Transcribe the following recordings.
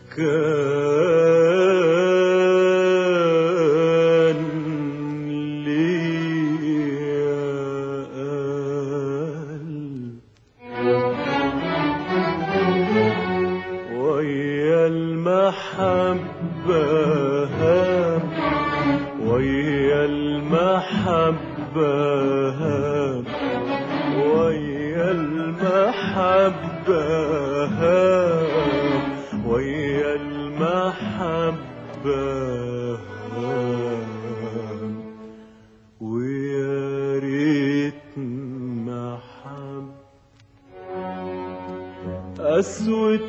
كان ليا قلب ويا المحبة هام ويا المحبة هام ويا المحبة هام ويا المحبة هام ويا ريت محبة أسود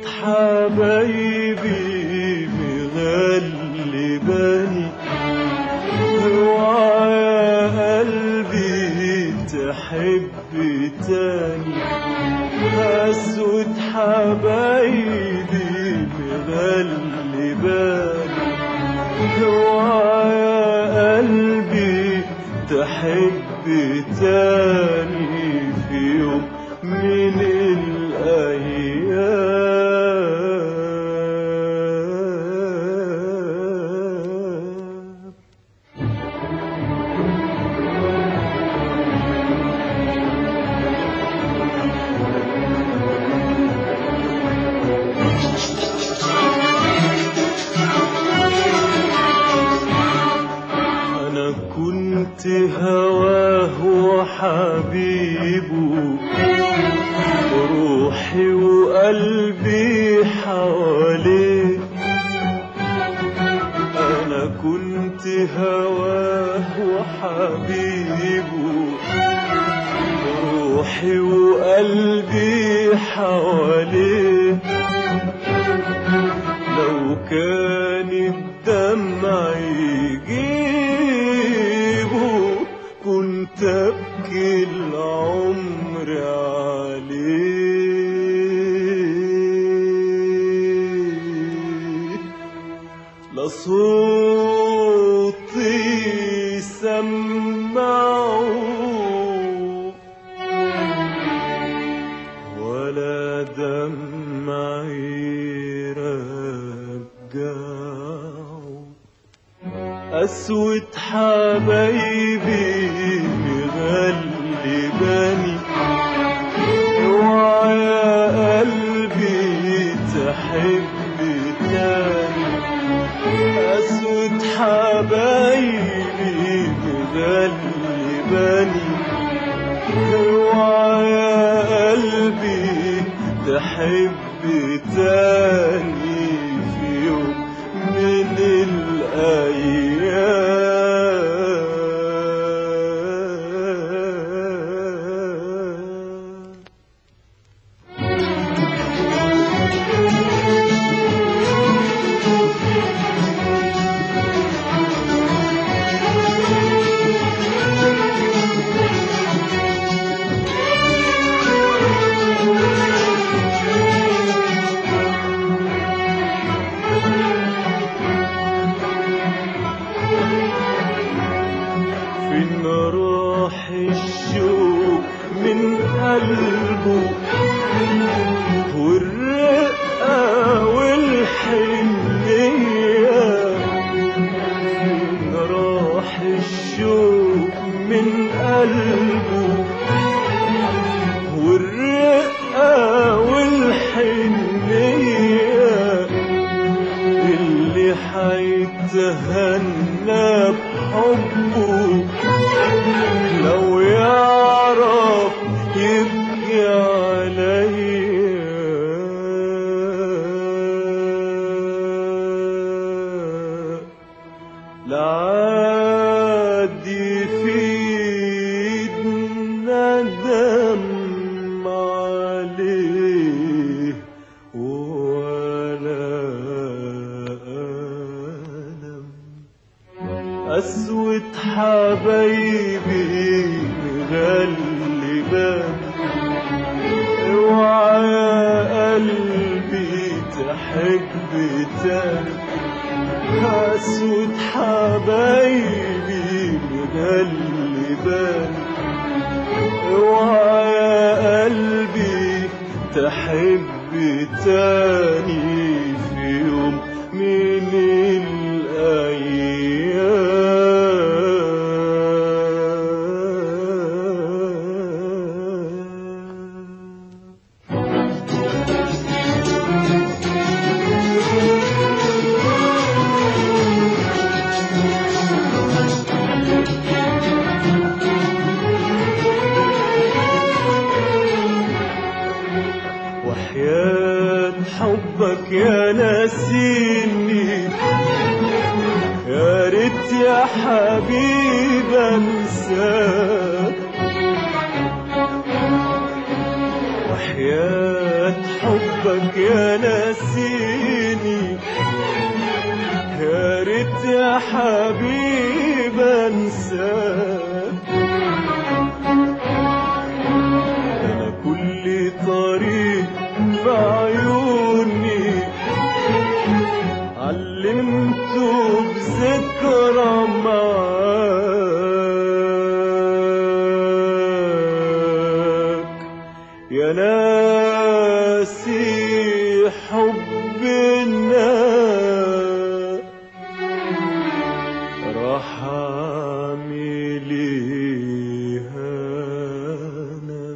حبايبي مغلباني اوعى يا قلبي تحب تاني أسود حبايبي مغلباني اوعى يا قلبي تحب تاني في يوم من الأيام أنا كنت هواه وحبيبه روحي وقلبي حواليه أنا كنت هواه وحبيبه روحي وقلبي حواليه لو كان الدمع يجيبه كنت ابكي العمر عليه لصوتي سمعه ولا دمعي رجعه أسود حبايبي مغلباني اوعى يا قلبي تحب تاني أسود حبايبي مغلباني اوعى يا قلبي تحب تاني في يوم من الأيام فين راح الشوق من قلبه والرقة والحنية فين راح الشوق من قلبه والرقة والحنية اللي حيتهنى بحبه لو يعرف يبكي عليا لعادي في ندم عليه ولا ألم أسود حبايبي مغلبان اوعى يا قلبي تحب تاني أسود حبايبي مغلبان اوعى يا قلبي تحب تاني في يوم يا ناسيني يا ريت يا حبيب انساك وحياة حبك يا ناسيني يا ريت يا حبيب انساك انا كل طريق في عيوني علمته بذكرى معاك يا ناسي حب الناس راح اعمل ايه انا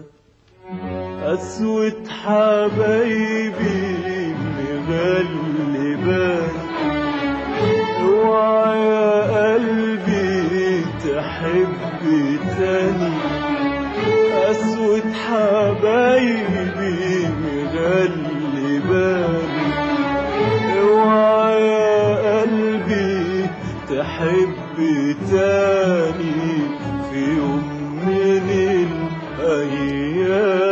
اسود حبايبي مغلبان اوعى يا قلبي تحب تاني اسود حبايبي مغلبان اوعى يا قلبي تحب تاني في يوم من الايام